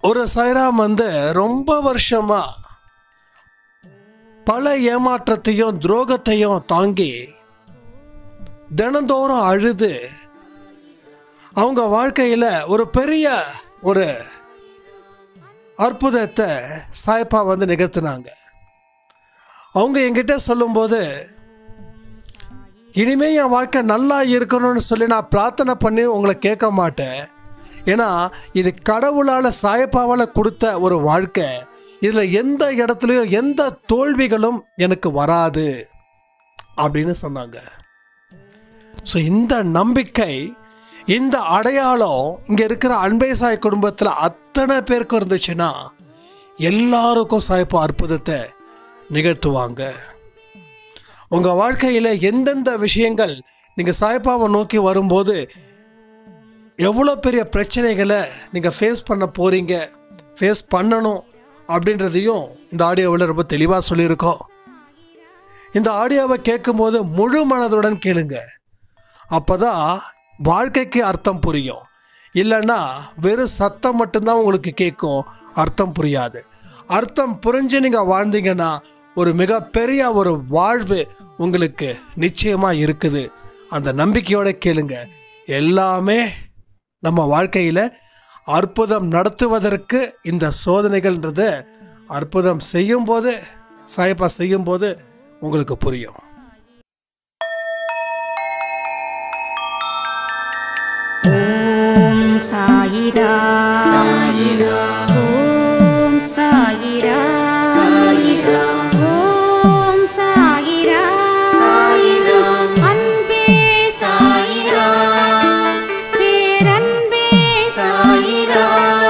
ஒரு சைராம் வந்து ரொம்ப வருஷமா பல ஏமாற்றத்தையும் துரோகத்தையும் தாங்கி தினந்தோறும் அழுது அவங்க வாழ்க்கையில் ஒரு பெரிய ஒரு அற்புதத்தை சாய்ப்பா வந்து நிகழ்த்தினாங்க அவங்க என்கிட்ட சொல்லும்போது இனிமே என் வாழ்க்கை நல்லா இருக்கணும்னு சொல்லி நான் பிரார்த்தனை பண்ணி உங்களை கேட்க மாட்டேன் ஏன்னா இது கடவுளால் சாயப்பாவால் கொடுத்த ஒரு வாழ்க்கை இதில் எந்த இடத்துலையும் எந்த தோல்விகளும் எனக்கு வராது அப்படின்னு சொன்னாங்க ஸோ இந்த நம்பிக்கை இந்த அடையாளம் இங்கே இருக்கிற அன்பை சாய் குடும்பத்தில் அத்தனை பேருக்கும் இருந்துச்சுன்னா எல்லாருக்கும் சாய்ப்பா அற்புதத்தை நிகழ்த்துவாங்க உங்கள் வாழ்க்கையில் எந்தெந்த விஷயங்கள் நீங்கள் சாய்ப்பாவை நோக்கி வரும்போது எவ்வளோ பெரிய பிரச்சனைகளை நீங்கள் ஃபேஸ் பண்ண போகிறீங்க ஃபேஸ் பண்ணணும் அப்படின்றதையும் இந்த ஆடியோவில் ரொம்ப தெளிவாக சொல்லியிருக்கோம் இந்த ஆடியோவை கேட்கும்போது முழு மனதுடன் கேளுங்க அப்போ தான் வாழ்க்கைக்கு அர்த்தம் புரியும் இல்லைன்னா வெறும் சத்தம் மட்டும்தான் உங்களுக்கு கேட்கும் அர்த்தம் புரியாது அர்த்தம் புரிஞ்சு நீங்கள் வாழ்ந்தீங்கன்னா ஒரு மிகப்பெரிய ஒரு வாழ்வு உங்களுக்கு நிச்சயமாக இருக்குது அந்த நம்பிக்கையோட கேளுங்க எல்லாமே நம்ம வாழ்க்கையில் அற்புதம் நடத்துவதற்கு இந்த சோதனைகள்ன்றது அற்புதம் செய்யும்போது சாயப்பா செய்யும்போது உங்களுக்கு புரியும் ஓம் சாயிரா சாயிரா ஓம் சாயிரா சாயிரா ஓம் சாயிரா சாயிரா அன்பே சாயிரா பேரன்பே சாயிரா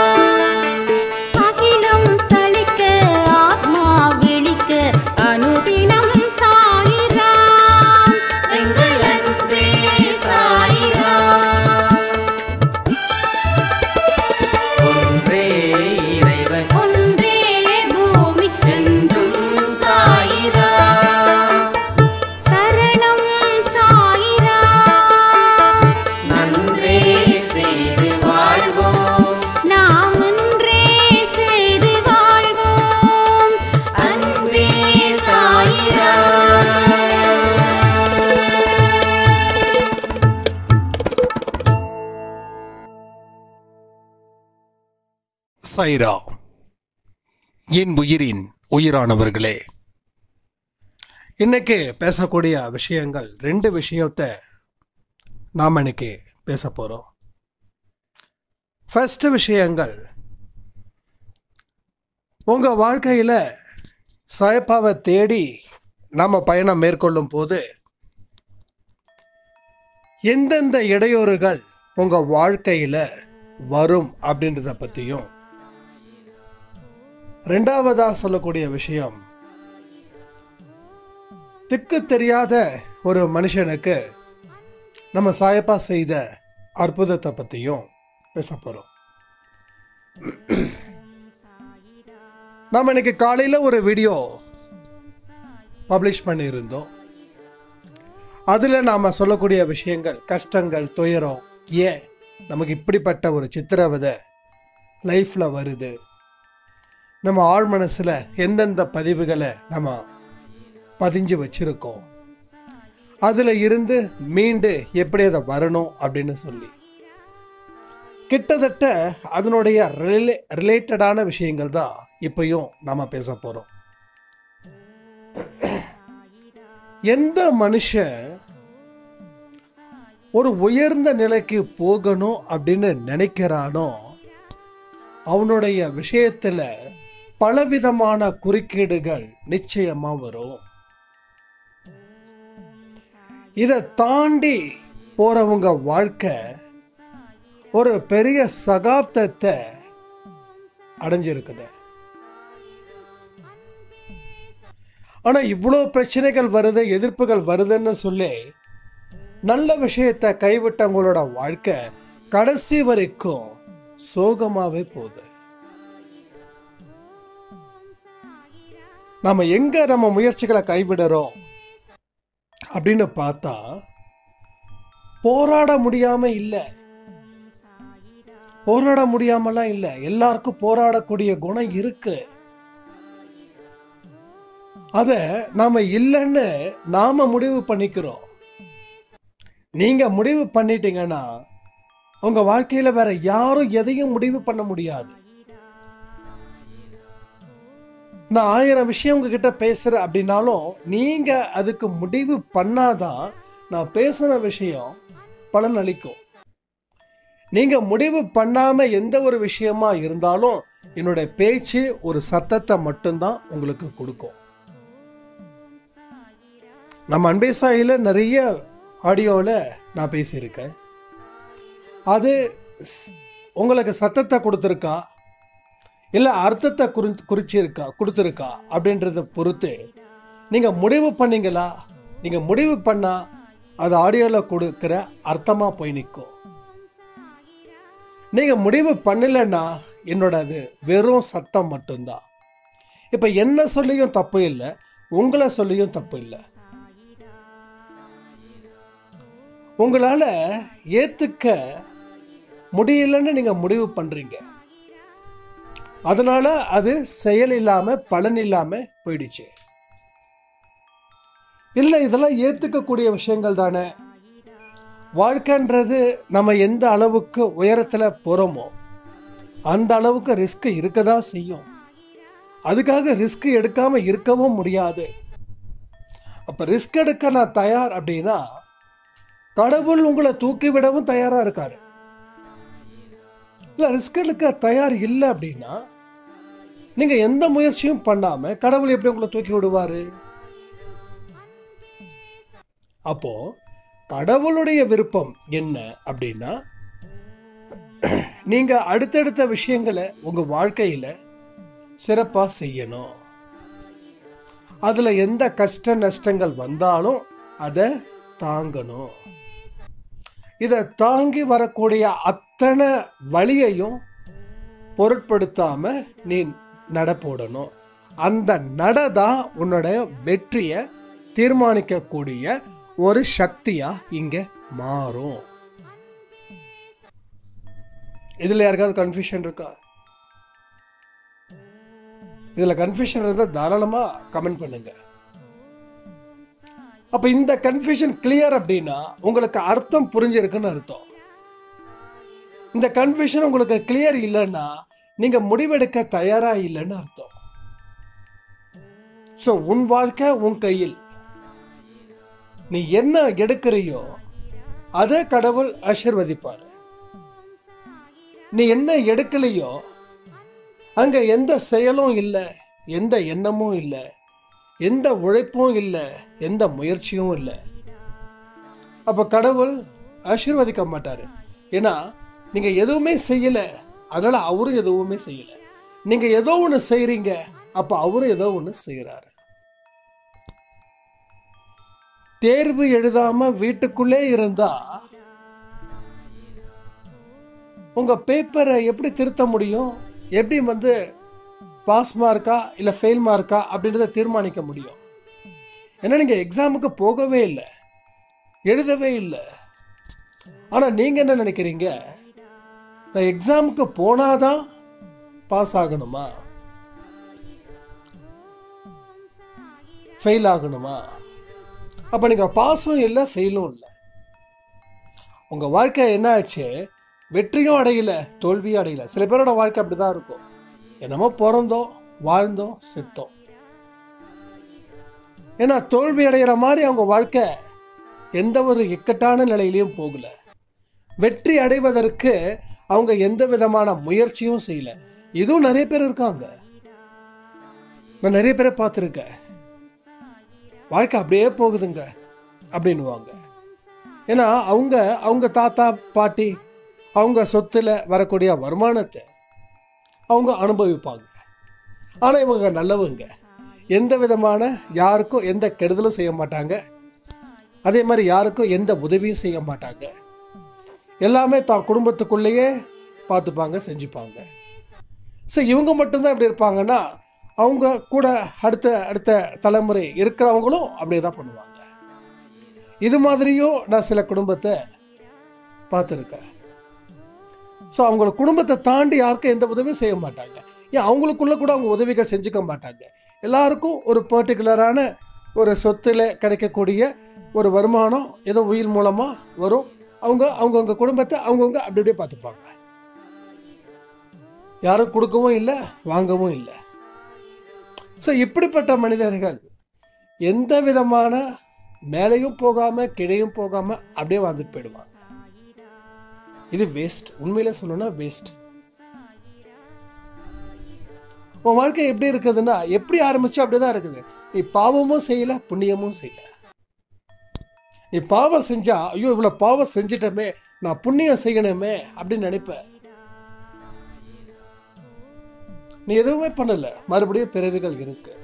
அகிலம் தளிக்க ஆத்மா விழிக்க அனுதினம் சாயிரா எங்கள் அன்பே சாயிரா ஒன்றே இறைவன் ஒன்றே பூமிக்கென்றும் சாயிரா சரணம் சாயிரா நன்றே செய்து வாழ்வோம் நாம் ஒன்றே செய்து வாழ்வோம் அன்பே சாயிரா சைரா என் உயிரின் உயிரானவர்களே இன்னைக்கு பேசக்கூடிய விஷயங்கள் ரெண்டு விஷயத்தை நாம் இன்னைக்கு பேச போகிறோம் ஃபர்ஸ்ட் விஷயங்கள் உங்கள் வாழ்க்கையில் சாயப்பாவை தேடி நாம் பயணம் மேற்கொள்ளும் போது எந்தெந்த இடையூறுகள் உங்கள் வாழ்க்கையில் வரும் அப்படின்றத பற்றியும் ரெண்டாவதா சொல்லக்கூடிய விஷயம் திக்கு தெரியாத ஒரு மனுஷனுக்கு நம்ம சாயப்பா செய்த அற்புதத்தை பற்றியும் பேச போகிறோம் நாம் இன்னைக்கு காலையில் ஒரு வீடியோ பப்ளிஷ் பண்ணியிருந்தோம் அதில் நாம் சொல்லக்கூடிய விஷயங்கள் கஷ்டங்கள் துயரம் ஏன் நமக்கு இப்படிப்பட்ட ஒரு சித்திரவதை லைஃப்பில் வருது நம்ம ஆழ் மனசில் எந்தெந்த பதிவுகளை நம்ம பதிஞ்சு வச்சுருக்கோம் அதில் இருந்து மீண்டு எப்படி அதை வரணும் அப்படின்னு சொல்லி கிட்டத்தட்ட அதனுடைய ரிலே ரிலேட்டடான விஷயங்கள் தான் இப்பயும் நாம் பேச போகிறோம் எந்த மனுஷன் ஒரு உயர்ந்த நிலைக்கு போகணும் அப்படின்னு நினைக்கிறானோ அவனுடைய விஷயத்தில் பலவிதமான குறுக்கீடுகள் நிச்சயமா வரும் இதை தாண்டி போறவங்க வாழ்க்கை ஒரு பெரிய சகாப்தத்தை அடைஞ்சிருக்குது ஆனா இவ்வளோ பிரச்சனைகள் வருது எதிர்ப்புகள் வருதுன்னு சொல்லி நல்ல விஷயத்தை கைவிட்டவங்களோட வாழ்க்கை கடைசி வரைக்கும் சோகமாவே போகுது நம்ம எங்க நம்ம முயற்சிகளை கைவிடுறோம் அப்படின்னு பார்த்தா போராட முடியாம இல்லை போராட முடியாமலாம் இல்லை எல்லாருக்கும் போராடக்கூடிய குணம் இருக்கு அத நாம இல்லைன்னு நாம முடிவு பண்ணிக்கிறோம் நீங்க முடிவு பண்ணிட்டீங்கன்னா உங்க வாழ்க்கையில வேற யாரும் எதையும் முடிவு பண்ண முடியாது நான் ஆயிரம் விஷயம் உங்ககிட்ட பேசுறேன் அப்படின்னாலும் நீங்க அதுக்கு முடிவு பண்ணாதான் நான் பேசுன விஷயம் பலன் அளிக்கும் நீங்க முடிவு பண்ணாம எந்த ஒரு விஷயமா இருந்தாலும் என்னுடைய பேச்சு ஒரு சத்தத்தை மட்டும்தான் உங்களுக்கு கொடுக்கும் நம்ம அன்பே சாயில நிறைய ஆடியோவில் நான் பேசியிருக்கேன் அது ஸ்- உங்களுக்கு சத்தத்தை கொடுத்துருக்கா இல்லை அர்த்தத்தை குறி குறிச்சிருக்கா கொடுத்துருக்கா அப்படின்றத பொறுத்து நீங்கள் முடிவு பண்ணீங்களா நீங்கள் முடிவு பண்ணால் அது ஆடியோவில் கொடுக்குற அர்த்தமாக போய் நிற்கும் நீங்கள் முடிவு பண்ணலைன்னா என்னோட அது வெறும் சத்தம் மட்டும்தான் இப்போ என்ன சொல்லியும் தப்பு இல்லை உங்களை சொல்லியும் தப்பு இல்லை உங்களால் ஏற்றுக்க முடியலன்னு நீங்கள் முடிவு பண்ணுறீங்க அதனால அது செயல் இல்லாமல் பலன் இல்லாமல் போயிடுச்சு இல்லை இதெல்லாம் ஏற்றுக்கக்கூடிய விஷயங்கள் தானே வாழ்க்கைன்றது நம்ம எந்த அளவுக்கு உயரத்தில் போகிறோமோ அந்த அளவுக்கு ரிஸ்க் இருக்க தான் செய்யும் அதுக்காக ரிஸ்க் எடுக்காமல் இருக்கவும் முடியாது அப்போ ரிஸ்க் எடுக்க நான் தயார் அப்படின்னா கடவுள் உங்களை தூக்கி விடவும் தயாராக இருக்காரு இல்லை ரிஸ்க் எடுக்க தயார் இல்லை அப்படின்னா நீங்கள் எந்த முயற்சியும் பண்ணாமல் கடவுள் எப்படி உங்களை தூக்கி விடுவார் அப்போ கடவுளுடைய விருப்பம் என்ன அப்படின்னா நீங்க அடுத்தடுத்த விஷயங்களை உங்க வாழ்க்கையில சிறப்பா செய்யணும் அதுல எந்த கஷ்ட நஷ்டங்கள் வந்தாலும் அதை தாங்கணும் இதை தாங்கி வரக்கூடிய அத்தனை வழியையும் பொருட்படுத்தாம நீ நட போடணும் அந்த நட தான் உன்னோட வெற்றியை தீர்மானிக்கக்கூடிய ஒரு சக்தியா இங்க மாறும் இதுல யாருக்காவது கன்ஃபியூஷன் இருக்கா இதுல கன்ஃபியூஷன் இருந்தா தாராளமா கமெண்ட் பண்ணுங்க அப்ப இந்த கன்ஃபியூஷன் கிளியர் அப்படின்னா உங்களுக்கு அர்த்தம் புரிஞ்சிருக்குன்னு அர்த்தம் இந்த கன்ஃபியூஷன் உங்களுக்கு கிளியர் இல்லைன்னா நீங்க முடிவெடுக்க தயாரா இல்லைன்னு அர்த்தம் ஸோ உன் வாழ்க்கை உன் கையில் நீ என்ன எடுக்கிறியோ அதை கடவுள் ஆசீர்வதிப்பார் நீ என்ன எடுக்கலையோ அங்க எந்த செயலும் இல்லை எந்த எண்ணமும் இல்லை எந்த உழைப்பும் இல்லை எந்த முயற்சியும் இல்லை அப்போ கடவுள் ஆசீர்வதிக்க மாட்டார் ஏன்னா நீங்கள் எதுவுமே செய்யலை அதனால அவரும் எதுவுமே செய்யலை நீங்கள் ஏதோ ஒன்று செய்கிறீங்க அப்போ அவரும் ஏதோ ஒன்று செய்கிறாரு தேர்வு எழுதாம வீட்டுக்குள்ளே இருந்தா உங்க பேப்பரை எப்படி திருத்த முடியும் எப்படி வந்து பாஸ் மார்க்கா இல்லை ஃபெயில் மார்க்கா அப்படின்றத தீர்மானிக்க முடியும் ஏன்னா நீங்கள் எக்ஸாமுக்கு போகவே இல்லை எழுதவே இல்லை ஆனால் நீங்கள் என்ன நினைக்கிறீங்க நான் எக்ஸாமுக்கு போனாதான் பாஸ் ஆகணுமா ஃபெயில் ஆகணுமா அப்போ நீங்கள் பாஸும் இல்லை ஃபெயிலும் இல்லை உங்கள் வாழ்க்கை என்ன ஆச்சு வெற்றியும் அடையல தோல்வியும் அடையல சில பேரோட வாழ்க்கை அப்படி தான் இருக்கும் என்னமோ பிறந்தோம் வாழ்ந்தோம் செத்தோம் ஏன்னா தோல்வி அடைகிற மாதிரி அவங்க வாழ்க்கை எந்த ஒரு இக்கட்டான நிலையிலையும் போகல வெற்றி அடைவதற்கு அவங்க எந்த விதமான முயற்சியும் செய்யல இதுவும் நிறைய பேர் இருக்காங்க நான் நிறைய பேரை பார்த்துருக்கேன் வாழ்க்கை அப்படியே போகுதுங்க அப்படின்னுவாங்க ஏன்னா அவங்க அவங்க தாத்தா பாட்டி அவங்க சொத்துல வரக்கூடிய வருமானத்தை அவங்க அனுபவிப்பாங்க ஆனால் இவங்க நல்லவங்க எந்த விதமான யாருக்கும் எந்த கெடுதலும் செய்ய மாட்டாங்க அதே மாதிரி யாருக்கும் எந்த உதவியும் செய்ய மாட்டாங்க எல்லாமே தான் குடும்பத்துக்குள்ளேயே பார்த்துப்பாங்க செஞ்சுப்பாங்க சரி இவங்க மட்டும்தான் இப்படி இருப்பாங்கன்னா அவங்க கூட அடுத்த அடுத்த தலைமுறை இருக்கிறவங்களும் அப்படியே தான் பண்ணுவாங்க இது மாதிரியும் நான் சில குடும்பத்தை பார்த்துருக்கேன் ஸோ அவங்கள குடும்பத்தை தாண்டி யாருக்கும் எந்த உதவியும் செய்ய மாட்டாங்க ஏன் அவங்களுக்குள்ள கூட அவங்க உதவிகள் செஞ்சுக்க மாட்டாங்க எல்லாருக்கும் ஒரு பர்டிகுலரான ஒரு சொத்தில் கிடைக்கக்கூடிய ஒரு வருமானம் ஏதோ உயிர் மூலமாக வரும் அவங்க அவங்கவுங்க குடும்பத்தை அவங்கவுங்க அப்படி அப்படியே பார்த்துப்பாங்க யாரும் கொடுக்கவும் இல்லை வாங்கவும் இல்லை ஸோ இப்படிப்பட்ட மனிதர்கள் எந்த விதமான மேலேயும் போகாம கீழேயும் போகாம அப்படியே வாழ்ந்துட்டு போயிடுவாங்க இது வேஸ்ட் உண்மையில சொல்லணும்னா வேஸ்ட் உன் வாழ்க்கை எப்படி இருக்குதுன்னா எப்படி ஆரம்பிச்சு அப்படிதான் இருக்குது நீ பாவமும் செய்யல புண்ணியமும் செய்யல நீ பாவம் செஞ்சா ஐயோ இவ்வளவு பாவம் செஞ்சிட்டமே நான் புண்ணியம் செய்யணுமே அப்படின்னு நினைப்ப நீ எதுவுமே பண்ணல மறுபடியும் பிறவிகள் இருக்கு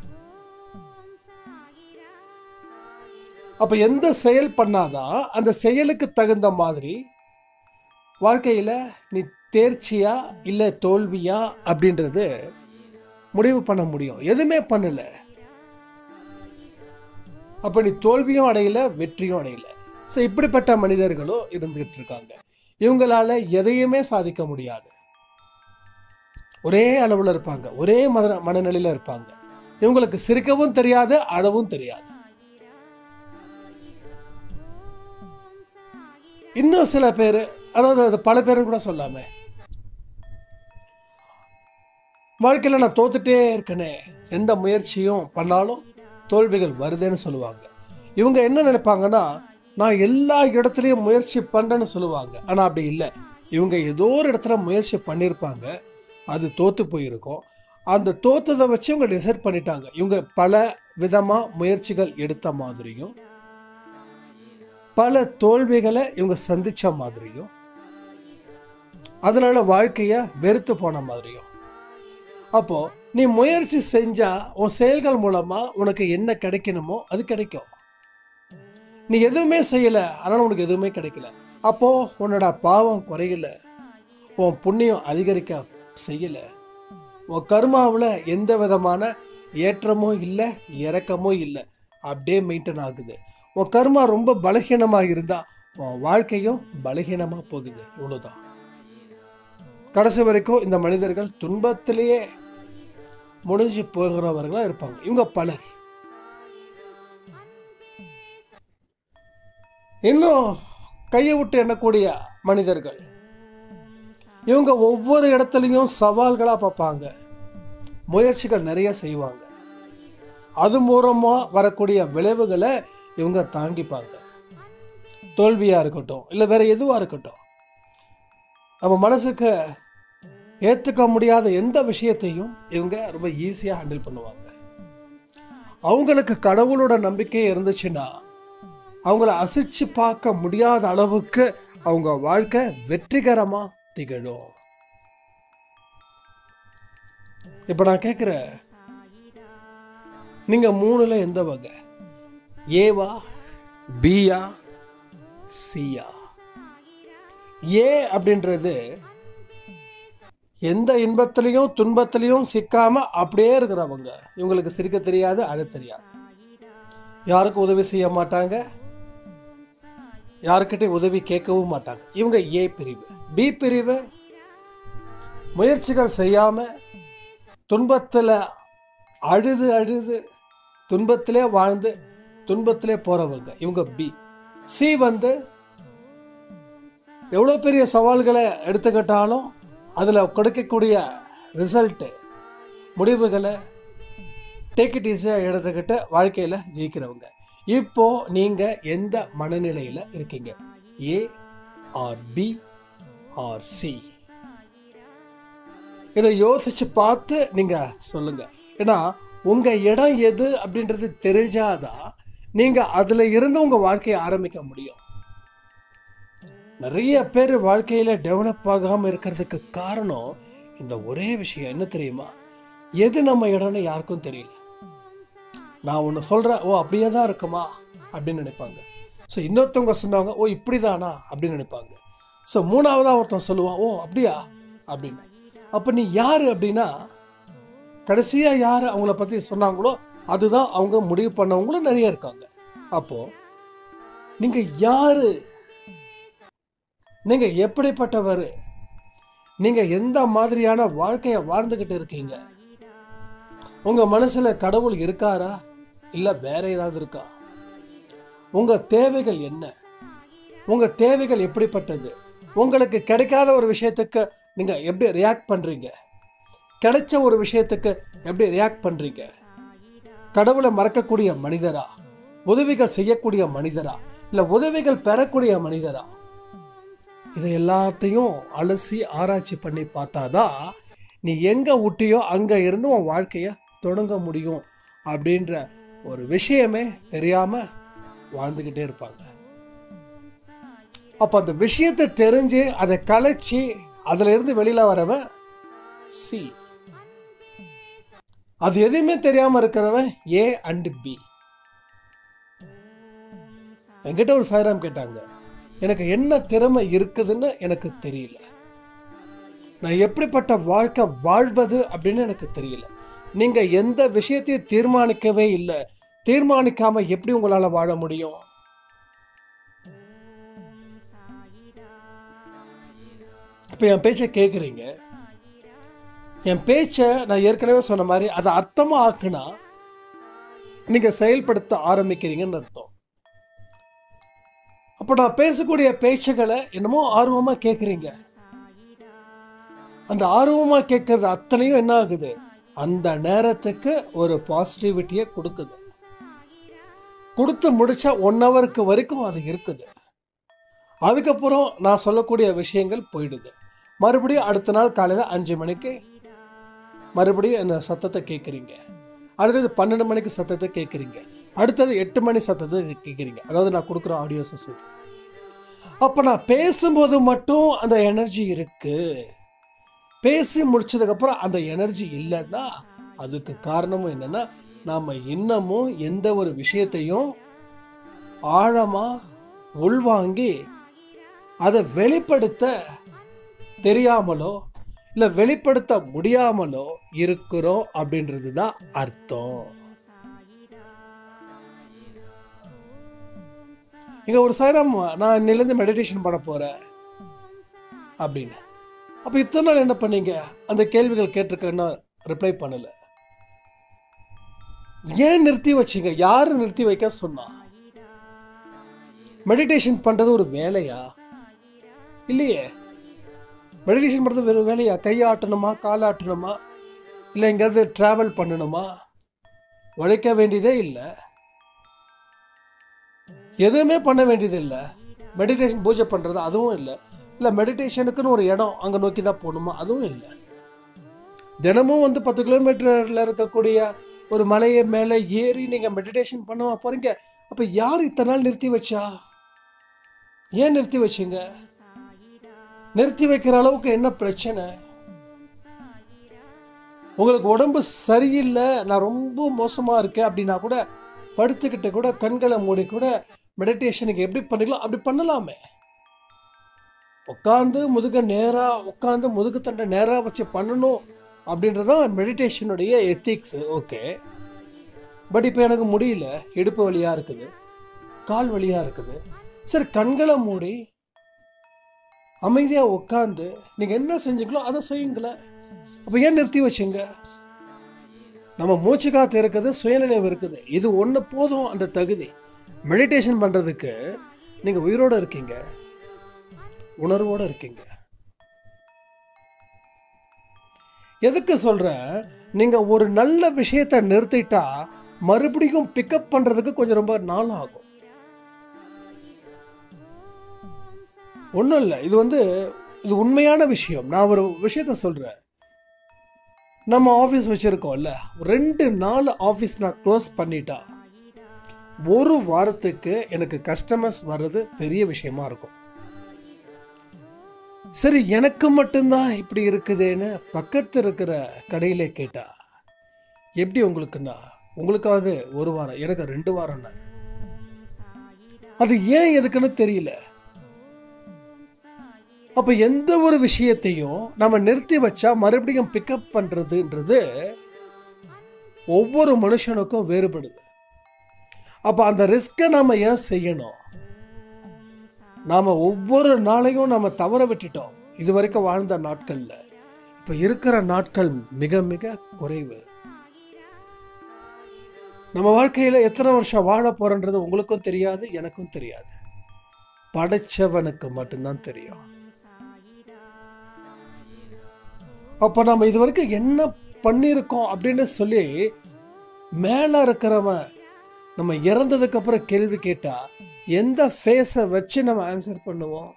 அப்ப எந்த செயல் பண்ணாதான் அந்த செயலுக்கு தகுந்த மாதிரி வாழ்க்கையில நீ தேர்ச்சியா இல்ல தோல்வியா அப்படின்றது முடிவு பண்ண முடியும் எதுவுமே பண்ணல அப்ப நீ தோல்வியும் அடையல வெற்றியும் அடையல ஸோ இப்படிப்பட்ட மனிதர்களும் இருந்துகிட்டு இருக்காங்க இவங்களால எதையுமே சாதிக்க முடியாது ஒரே அளவில் இருப்பாங்க ஒரே மன மனநிலையில் இருப்பாங்க இவங்களுக்கு சிரிக்கவும் தெரியாது அழவும் தெரியாது இன்னும் சில பேர் அதாவது அது பல பேரும் கூட சொல்லாமே வாழ்க்கையில் நான் தோத்துட்டே இருக்கனே எந்த முயற்சியும் பண்ணாலும் தோல்விகள் வருதுன்னு சொல்லுவாங்க இவங்க என்ன நினைப்பாங்கன்னா நான் எல்லா இடத்துலையும் முயற்சி பண்ணுறேன்னு சொல்லுவாங்க ஆனால் அப்படி இல்லை இவங்க ஏதோ ஒரு இடத்துல முயற்சி பண்ணியிருப்பாங்க அது தோற்று போயிருக்கும் அந்த தோத்ததை வச்சு இவங்க டிசைட் பண்ணிட்டாங்க இவங்க பல விதமாக முயற்சிகள் எடுத்த மாதிரியும் பல தோல்விகளை இவங்க சந்திச்ச மாதிரியும் அதனால வாழ்க்கைய வெறுத்து போன மாதிரியும் அப்போ நீ முயற்சி செஞ்சா உன் செயல்கள் மூலமா உனக்கு என்ன கிடைக்கணுமோ அது கிடைக்கும் நீ எதுவுமே செய்யல அதனால உனக்கு எதுவுமே கிடைக்கல அப்போ உன்னோட பாவம் குறையல உன் புண்ணியம் அதிகரிக்க செய்யல உன் கர்மாவில் எந்த விதமான ஏற்றமும் இல்லை இறக்கமும் இல்லை அப்படியே மெயின்டைன் ஆகுது உன் கர்மா ரொம்ப பலகீனமாக இருந்தா உன் வாழ்க்கையும் பலகீனமாக போகுது இவ்வளோதான் கடைசி வரைக்கும் இந்த மனிதர்கள் துன்பத்திலேயே முடிஞ்சு போகிறவர்களாக இருப்பாங்க இவங்க பலர் இன்னும் கையை விட்டு எண்ணக்கூடிய மனிதர்கள் இவங்க ஒவ்வொரு இடத்துலையும் சவால்களாக பார்ப்பாங்க முயற்சிகள் நிறைய செய்வாங்க அது மூலமாக வரக்கூடிய விளைவுகளை இவங்க தாங்கிப்பாங்க தோல்வியாக இருக்கட்டும் இல்லை வேற எதுவாக இருக்கட்டும் நம்ம மனசுக்கு ஏற்றுக்க முடியாத எந்த விஷயத்தையும் இவங்க ரொம்ப ஈஸியாக ஹேண்டில் பண்ணுவாங்க அவங்களுக்கு கடவுளோட நம்பிக்கை இருந்துச்சுன்னா அவங்கள அசைச்சு பார்க்க முடியாத அளவுக்கு அவங்க வாழ்க்கை வெற்றிகரமாக திகழும் இப்போ நான் கேட்குறேன் நீங்கள் மூணில் எந்த வகை ஏவா பியா சியா ஏ அப்படின்றது எந்த இன்பத்திலையும் துன்பத்திலையும் சிக்காம அப்படியே இருக்கிறவங்க இவங்களுக்கு சிரிக்க தெரியாது அழ தெரியாது யாருக்கும் உதவி செய்ய மாட்டாங்க யாருக்கிட்ட உதவி கேட்கவும் மாட்டாங்க இவங்க ஏ பிரிவு பி பிரிவு முயற்சிகள் செய்யாம துன்பத்தில் அழுது அழுது துன்பத்திலே வாழ்ந்து துன்பத்திலே போறவங்க இவங்க பி சி வந்து எவ்வளோ பெரிய சவால்களை எடுத்துக்கிட்டாலும் அதில் கொடுக்கக்கூடிய ரிசல்ட்டு முடிவுகளை டேக் இட் ஈஸியாக எடுத்துக்கிட்டு வாழ்க்கையில் ஜெயிக்கிறவங்க இப்போ நீங்கள் எந்த மனநிலையில் இருக்கீங்க A R P R C இதை யோசிச்சு பார்த்து நீங்கள் சொல்லுங்கள் ஏன்னா உங்கள் இடம் எது அப்படின்றது தெரிஞ்சாதான் நீங்கள் அதில் இருந்து உங்கள் வாழ்க்கையை ஆரம்பிக்க முடியும் நிறைய பேர் வாழ்க்கையில் டெவலப் ஆகாமல் இருக்கிறதுக்கு காரணம் இந்த ஒரே விஷயம் என்ன தெரியுமா எது நம்ம இடம்னு யாருக்கும் தெரியல நான் ஒன்று சொல்கிறேன் ஓ அப்படியே தான் இருக்குமா அப்படின்னு நினைப்பாங்க ஸோ இன்னொருத்தவங்க சொன்னாங்க ஓ இப்படி தானா அப்படின்னு நினைப்பாங்க ஸோ மூணாவதாக ஒருத்தன் சொல்லுவான் ஓ அப்படியா அப்படின்னு அப்போ நீ யார் அப்படின்னா கடைசியாக யார் அவங்கள பற்றி சொன்னாங்களோ அதுதான் அவங்க முடிவு பண்ணவங்களும் நிறைய இருக்காங்க அப்போது நீங்கள் யார் நீங்கள் எப்படிப்பட்டவர் நீங்க எந்த மாதிரியான வாழ்க்கையை வாழ்ந்துகிட்டு இருக்கீங்க உங்க மனசுல கடவுள் இருக்காரா இல்ல வேற ஏதாவது இருக்கா உங்க தேவைகள் என்ன உங்க தேவைகள் எப்படிப்பட்டது உங்களுக்கு கிடைக்காத ஒரு விஷயத்துக்கு நீங்க எப்படி ரியாக்ட் பண்றீங்க கிடைச்ச ஒரு விஷயத்துக்கு எப்படி ரியாக்ட் பண்றீங்க கடவுளை மறக்கக்கூடிய மனிதரா உதவிகள் செய்யக்கூடிய மனிதரா இல்ல உதவிகள் பெறக்கூடிய மனிதரா இதை எல்லாத்தையும் அலசி ஆராய்ச்சி பண்ணி பார்த்தாதான் நீ எங்க விட்டியோ அங்க இருந்து உன் வாழ்க்கைய தொடங்க முடியும் அப்படின்ற ஒரு விஷயமே தெரியாம வாழ்ந்துக்கிட்டே இருப்பாங்க அப்போ அந்த விஷயத்தை தெரிஞ்சு அதை கலைச்சி அதுல இருந்து வெளியில வரவன் சி அது எதுவுமே தெரியாம இருக்கிறவன் ஏ அண்ட் பி என்கிட்ட ஒரு சாய்ராம் கேட்டாங்க எனக்கு என்ன திறமை இருக்குதுன்னு எனக்கு தெரியல நான் எப்படிப்பட்ட வாழ்க்கை வாழ்வது அப்படின்னு எனக்கு தெரியல நீங்க எந்த விஷயத்தையும் தீர்மானிக்கவே இல்லை தீர்மானிக்காம எப்படி உங்களால வாழ முடியும் இப்போ என் பேச்சை கேட்குறீங்க என் பேச்சை நான் ஏற்கனவே சொன்ன மாதிரி அதை அர்த்தமாக ஆக்குனா நீங்கள் செயல்படுத்த ஆரம்பிக்கிறீங்கன்னு அர்த்தம் அப்போ நான் பேசக்கூடிய பேச்சுகளை என்னமோ ஆர்வமாக கேட்குறீங்க அந்த ஆர்வமாக கேட்கறது அத்தனையும் என்ன ஆகுது அந்த நேரத்துக்கு ஒரு பாசிட்டிவிட்டியை கொடுக்குது கொடுத்து முடிச்ச ஒன் ஹவருக்கு வரைக்கும் அது இருக்குது அதுக்கப்புறம் நான் சொல்லக்கூடிய விஷயங்கள் போயிடுது மறுபடியும் அடுத்த நாள் காலையில் அஞ்சு மணிக்கு மறுபடியும் என்ன சத்தத்தை கேட்குறீங்க அடுத்தது பன்னெண்டு மணிக்கு சத்தத்தை கேட்குறீங்க அடுத்தது எட்டு மணி சத்தத்தை கேட்குறீங்க அதாவது நான் கொடுக்குற ஆடியோஸை சொல்கிறேன் அப்போ நான் பேசும்போது மட்டும் அந்த எனர்ஜி இருக்கு பேசி முடிச்சதுக்கப்புறம் அந்த எனர்ஜி இல்லைன்னா அதுக்கு காரணமும் என்னன்னா நாம் இன்னமும் எந்த ஒரு விஷயத்தையும் ஆழமாக உள்வாங்கி அதை வெளிப்படுத்த தெரியாமலோ இல்லை வெளிப்படுத்த முடியாமலோ இருக்கிறோம் அப்படின்றது தான் அர்த்தம் இங்கே ஒரு சாயிரம் நான் இன்னிலேருந்து மெடிடேஷன் பண்ண போகிறேன் அப்படின்னு அப்போ இத்தனை நாள் என்ன பண்ணீங்க அந்த கேள்விகள் கேட்டிருக்கேன்னா ரிப்ளை பண்ணலை ஏன் நிறுத்தி வச்சீங்க யார் நிறுத்தி வைக்க சொன்னா மெடிடேஷன் பண்ணுறது ஒரு வேலையா இல்லையே மெடிடேஷன் பண்ணுறது வெறும் வேலையா கையாட்டணுமா காலாட்டணுமா இல்லை எங்கேயாவது ட்ராவல் பண்ணணுமா உழைக்க வேண்டியதே இல்லை எதுவுமே பண்ண வேண்டியது இல்லை மெடிடேஷன் பூஜை பண்ணுறது அதுவும் இல்லை இல்லை மெடிடேஷனுக்குன்னு ஒரு இடம் அங்கே நோக்கி தான் போகணுமா அதுவும் இல்லை தினமும் வந்து பத்து கிலோமீட்டரில் இருக்கக்கூடிய ஒரு மலையை மேலே ஏறி நீங்கள் மெடிடேஷன் பண்ண போகிறீங்க அப்போ யார் இத்தனை நாள் நிறுத்தி வச்சா ஏன் நிறுத்தி வச்சீங்க நிறுத்தி வைக்கிற அளவுக்கு என்ன பிரச்சனை உங்களுக்கு உடம்பு சரியில்லை நான் ரொம்ப மோசமாக இருக்கேன் அப்படின்னா கூட படுத்துக்கிட்ட கூட கண்களை மூடி கூட மெடிடேஷனுக்கு எப்படி பண்ணிக்கலாம் அப்படி பண்ணலாமே உட்காந்து முதுக நேராக உட்காந்து முதுகு தண்டை நேராக வச்சு பண்ணணும் அப்படின்றதான் மெடிடேஷனுடைய எத்திக்ஸு ஓகே பட் இப்போ எனக்கு முடியல இடுப்பு வலியாக இருக்குது கால் வலியாக இருக்குது சரி கண்களை மூடி அமைதியாக உட்காந்து நீங்கள் என்ன செஞ்சீங்களோ அதை செய்யுங்களேன் அப்போ ஏன் நிறுத்தி வச்சிங்க நம்ம மூச்சு காத்து இருக்குது சுயநினைவு இருக்குது இது ஒன்று போதும் அந்த தகுதி மெடிடேஷன் பண்ணுறதுக்கு நீங்கள் உயிரோடு இருக்கீங்க உணர்வோடு இருக்கீங்க எதுக்கு சொல்கிறேன் நீங்கள் ஒரு நல்ல விஷயத்தை நிறுத்திட்டா மறுபடியும் பிக்கப் பண்ணுறதுக்கு கொஞ்சம் ரொம்ப நாள் ஆகும் ஒன்றும் இல்லை இது வந்து இது உண்மையான விஷயம் நான் ஒரு விஷயத்த சொல்கிறேன் நம்ம ஆஃபீஸ் வச்சுருக்கோம்ல ரெண்டு நாள் ஆஃபீஸ் நான் க்ளோஸ் பண்ணிட்டா ஒரு வாரத்துக்கு எனக்கு கஸ்டமர்ஸ் வர்றது பெரிய விஷயமா இருக்கும் சரி எனக்கு மட்டும்தான் இப்படி இருக்குதேன்னு பக்கத்து இருக்கிற கடையில கேட்டா எப்படி உங்களுக்குன்னா உங்களுக்காவது ஒரு வாரம் எனக்கு ரெண்டு வாரம்னா அது ஏன் எதுக்குன்னு தெரியல அப்ப எந்த ஒரு விஷயத்தையும் நம்ம நிறுத்தி வச்சா மறுபடியும் பிக்கப் பண்றதுன்றது ஒவ்வொரு மனுஷனுக்கும் வேறுபடுது அப்ப அந்த ரிஸ்கை நாம ஏன் செய்யணும் நாம ஒவ்வொரு நாளையும் நம்ம தவற விட்டுட்டோம் இது வரைக்கும் வாழ்ந்த நாட்களில் இப்போ இருக்கிற நாட்கள் மிக மிக குறைவு நம்ம வாழ்க்கையில் எத்தனை வருஷம் வாழ போறன்றது உங்களுக்கும் தெரியாது எனக்கும் தெரியாது படைச்சவனுக்கு மட்டும்தான் தெரியும் அப்போ நம்ம இது வரைக்கும் என்ன பண்ணியிருக்கோம் அப்படின்னு சொல்லி மேலே இருக்கிறவன் நம்ம இறந்ததுக்கு அப்புறம் கேள்வி கேட்டா எந்த ஃபேஸை வச்சு நம்ம ஆன்சர் பண்ணுவோம்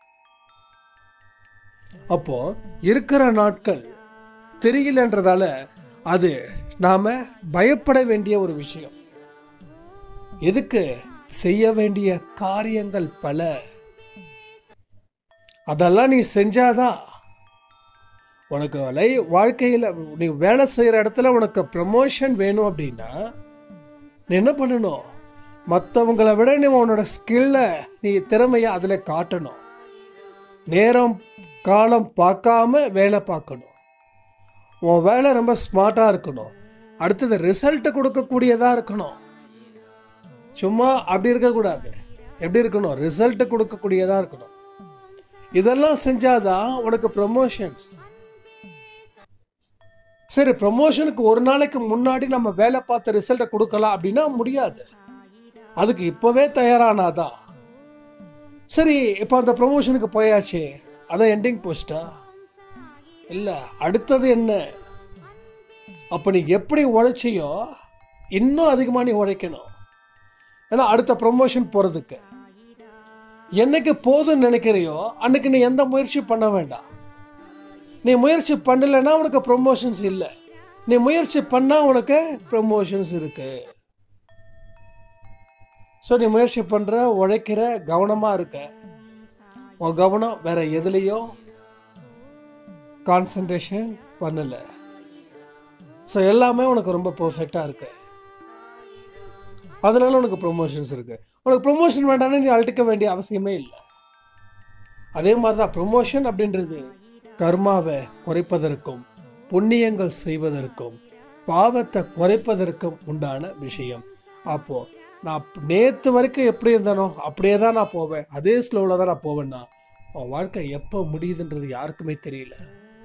அப்போ இருக்கிற நாட்கள் தெரியலன்றதால அது நாம பயப்பட வேண்டிய ஒரு விஷயம் எதுக்கு செய்ய வேண்டிய காரியங்கள் பல அதெல்லாம் நீ செஞ்சாதான் உனக்கு லை வாழ்க்கையில் நீ வேலை செய்கிற இடத்துல உனக்கு ப்ரமோஷன் வேணும் அப்படின்னா நீ என்ன பண்ணணும் மற்றவங்களை விட நீ உன்னோட ஸ்கில்லை நீ திறமையை அதில் காட்டணும் நேரம் காலம் பார்க்காம வேலை பார்க்கணும் உன் வேலை ரொம்ப ஸ்மார்ட்டாக இருக்கணும் அடுத்தது ரிசல்ட் கொடுக்கக்கூடியதாக இருக்கணும் சும்மா அப்படி இருக்கக்கூடாது எப்படி இருக்கணும் ரிசல்ட் கொடுக்கக்கூடியதாக இருக்கணும் இதெல்லாம் செஞ்சாதான் உனக்கு ப்ரமோஷன்ஸ் சரி ப்ரமோஷனுக்கு ஒரு நாளைக்கு முன்னாடி நம்ம வேலை பார்த்த ரிசல்ட்டை கொடுக்கலாம் அப்படின்னா முடியாது அதுக்கு இப்போவே தயாரானாதான் சரி இப்போ அந்த ப்ரமோஷனுக்கு போயாச்சு அதான் எண்டிங் போஸ்டா இல்லை அடுத்தது என்ன அப்போ நீ எப்படி உழைச்சியோ இன்னும் அதிகமாக நீ உழைக்கணும் ஏன்னா அடுத்த ப்ரமோஷன் போகிறதுக்கு என்னைக்கு போதும்னு நினைக்கிறியோ அன்னைக்கு நீ எந்த முயற்சி பண்ண வேண்டாம் நீ முயற்சி பண்ணலைன்னா உனக்கு ப்ரொமோஷன்ஸ் இல்லை நீ முயற்சி பண்ணால் உனக்கு ப்ரொமோஷன்ஸ் இருக்கு ஸோ நீ முயற்சி பண்ணுற உழைக்கிற கவனமாக இருக்க உன் கவனம் வேற எதுலேயும் கான்சன்ட்ரேஷன் பண்ணலை ஸோ எல்லாமே உனக்கு ரொம்ப பர்ஃபெக்டாக இருக்கு அதனால உனக்கு ப்ரொமோஷன்ஸ் இருக்கு உனக்கு ப்ரொமோஷன் வேண்டாம்னு நீ அழட்டிக்க வேண்டிய அவசியமே இல்லை அதே மாதிரி தான் ப்ரொமோஷன் அப்படின்றது கர்மாவை குறைப்பதற்கும் புண்ணியங்கள் செய்வதற்கும் பாவத்தை குறைப்பதற்கும் உண்டான விஷயம் அப்போ நான் நேற்று வரைக்கும் எப்படி இருந்தனோ அப்படியே தான் நான் போவேன் அதே ஸ்லோவில் தான் நான் போவேன்னா உன் வாழ்க்கை எப்போ முடியுதுன்றது யாருக்குமே தெரியல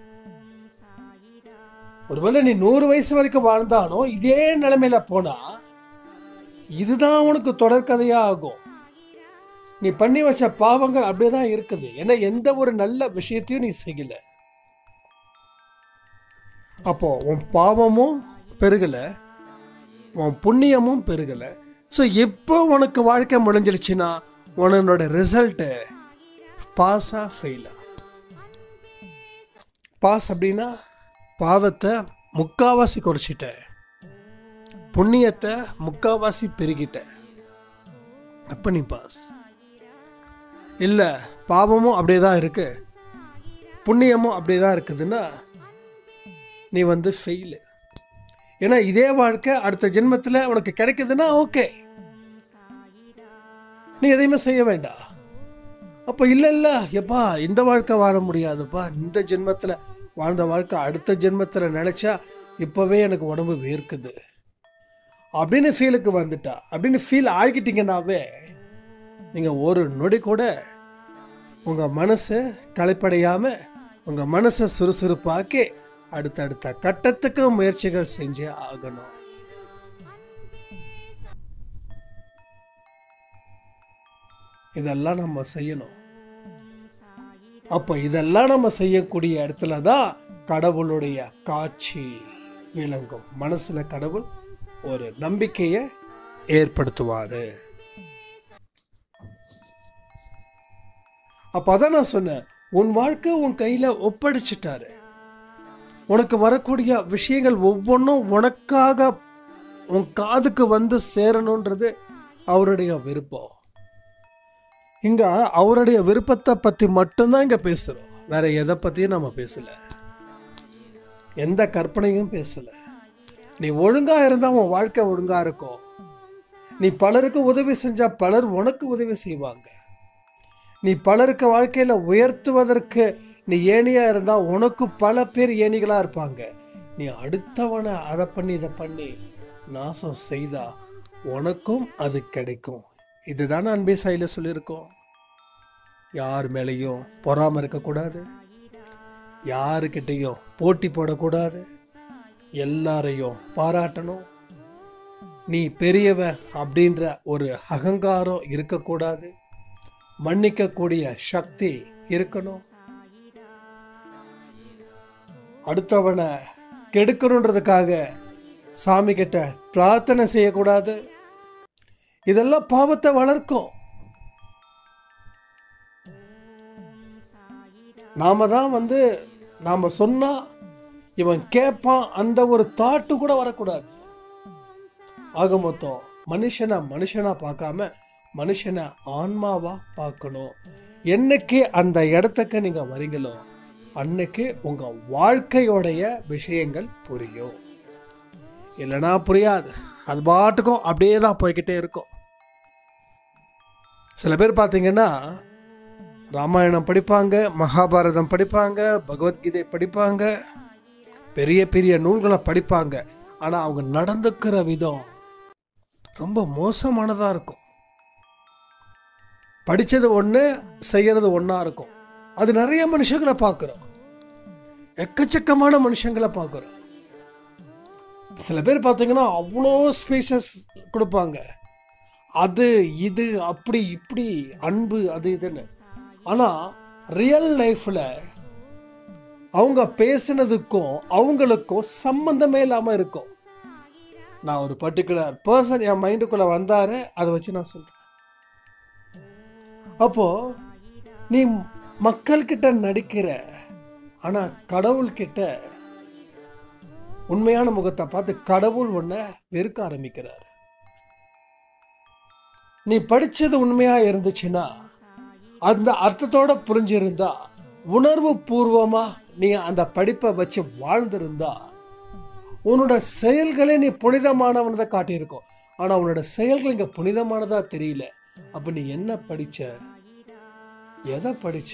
ஒருவேளை நீ நூறு வயசு வரைக்கும் வாழ்ந்தாலும் இதே நிலைமையில போனா இதுதான் உனக்கு தொடர்கதையா ஆகும் நீ பண்ணி வச்ச பாவங்கள் அப்படியே தான் இருக்குது ஏன்னா எந்த ஒரு நல்ல விஷயத்தையும் நீ செய்யல அப்போ உன் பாவமும் பெருகல உன் புண்ணியமும் பெருகல ஸோ எப்போ உனக்கு வாழ்க்கை முடிஞ்சிருச்சுன்னா உன்னோட ரிசல்ட்டு பாஸா ஃபெயிலா பாஸ் அப்படின்னா பாவத்தை முக்காவாசி குறைச்சிட்டேன் புண்ணியத்தை முக்காவாசி பெருகிட்டேன் அப்போ நீ பாஸ் இல்லை பாவமும் அப்படியே தான் இருக்கு புண்ணியமும் அப்படியே தான் இருக்குதுன்னா நீ வந்து ஃபெயிலு ஏன்னா இதே வாழ்க்கை அடுத்த ஜென்மத்தில் உனக்கு கிடைக்குதுன்னா ஓகே நீ எதையுமே செய்ய வேண்டாம் அப்போ இல்லை இல்லை எப்பா இந்த வாழ்க்கை வாழ முடியாதுப்பா இந்த ஜென்மத்தில் வாழ்ந்த வாழ்க்கை அடுத்த ஜென்மத்தில் நினச்சா இப்போவே எனக்கு உடம்பு வேர்க்குது அப்படின்னு ஃபீலுக்கு வந்துட்டா அப்படின்னு ஃபீல் ஆகிட்டீங்கன்னாவே நீங்கள் ஒரு நொடி கூட உங்கள் மனசை களைப்படையாமல் உங்கள் மனசை சுறுசுறுப்பாக்கி அடுத்தடுத்த கட்டத்துக்கு முயற்சிகள் செஞ்சே ஆகணும் இதெல்லாம் நம்ம செய்யணும் அப்போ இதெல்லாம் நம்ம செய்யக்கூடிய இடத்துல தான் கடவுளுடைய காட்சி விளங்கும் மனசுல கடவுள் ஒரு நம்பிக்கையை ஏற்படுத்துவாரு அப்போ அதான் நான் சொன்னேன் உன் வாழ்க்கை உன் கையில் ஒப்படைச்சிட்டாரு உனக்கு வரக்கூடிய விஷயங்கள் ஒவ்வொன்றும் உனக்காக உன் காதுக்கு வந்து சேரணுன்றது அவருடைய விருப்பம் இங்க அவருடைய விருப்பத்தை பத்தி மட்டும்தான் இங்க பேசுறோம் வேற எதை பத்தியும் நம்ம பேசல எந்த கற்பனையும் பேசல நீ ஒழுங்கா இருந்தா உன் வாழ்க்கை ஒழுங்கா இருக்கும் நீ பலருக்கு உதவி செஞ்சா பலர் உனக்கு உதவி செய்வாங்க நீ பலருக்கு வாழ்க்கையில உயர்த்துவதற்கு நீ ஏணியா இருந்தா உனக்கு பல பேர் ஏணிகளா இருப்பாங்க நீ அடுத்தவனை அதை பண்ணி இதை பண்ணி நாசம் செய்தா உனக்கும் அது கிடைக்கும் இதுதானே அன்பே சாயில சொல்லியிருக்கோம் யார் மேலேயும் பொறாம இருக்கக்கூடாது யாருக்கிட்டேயும் போட்டி போடக்கூடாது எல்லாரையும் பாராட்டணும் நீ பெரியவன் அப்படின்ற ஒரு அகங்காரம் இருக்கக்கூடாது மன்னிக்கக்கூடிய சக்தி இருக்கணும் அடுத்தவனை கெடுக்கணுன்றதுக்காக சாமி கிட்ட பிரார்த்தனை செய்யக்கூடாது இதெல்லாம் பாவத்தை வளர்க்கும் நாம தான் வந்து நாம சொன்னா இவன் கேட்பான் அந்த ஒரு தாட்டும் கூட வரக்கூடாது ஆக மொத்தம் மனுஷனை மனுஷனா பார்க்காம மனுஷனை ஆன்மாவா பார்க்கணும் என்னைக்கு அந்த இடத்துக்கு நீங்க வரீங்களோ அன்னைக்கு உங்க வாழ்க்கையோடைய விஷயங்கள் புரியும் இல்லைன்னா புரியாது அது பாட்டுக்கும் அப்படியே தான் போய்கிட்டே இருக்கும் சில பேர் பார்த்தீங்கன்னா ராமாயணம் படிப்பாங்க மகாபாரதம் படிப்பாங்க பகவத்கீதை படிப்பாங்க பெரிய பெரிய நூல்களை படிப்பாங்க ஆனால் அவங்க நடந்துக்கிற விதம் ரொம்ப மோசமானதாக இருக்கும் படித்தது ஒன்று செய்கிறது ஒன்றா இருக்கும் அது நிறைய மனுஷங்களை பார்க்குறோம் எக்கச்சக்கமான மனுஷங்களை பார்க்குறோம் சில பேர் பார்த்தீங்கன்னா அவ்வளோ ஸ்பீச்சஸ் கொடுப்பாங்க அது இது அப்படி இப்படி அன்பு அது இதுன்னு ஆனால் ரியல் லைஃப்பில் அவங்க பேசினதுக்கும் அவங்களுக்கும் சம்மந்தமே இல்லாமல் இருக்கும் நான் ஒரு பர்டிகுலர் பர்சன் என் மைண்டுக்குள்ளே வந்தாரு அதை வச்சு நான் சொல்கிறேன் அப்போது நீ மக்கள்கிட்ட நடிக்கிற ஆனால் கடவுள்கிட்ட உண்மையான முகத்தை பார்த்து கடவுள் உன்னை வெறுக்க ஆரம்பிக்கிறார் நீ படிச்சது உண்மையா இருந்துச்சுன்னா அந்த அர்த்தத்தோட புரிஞ்சிருந்தா உணர்வு பூர்வமா நீ அந்த படிப்பை வச்சு வாழ்ந்திருந்தா உன்னோட செயல்களே நீ புனிதமானவனதை காட்டியிருக்கோம் ஆனா உன்னோட செயல்கள் இங்க புனிதமானதா தெரியல அப்ப நீ என்ன படிச்ச எதை படிச்ச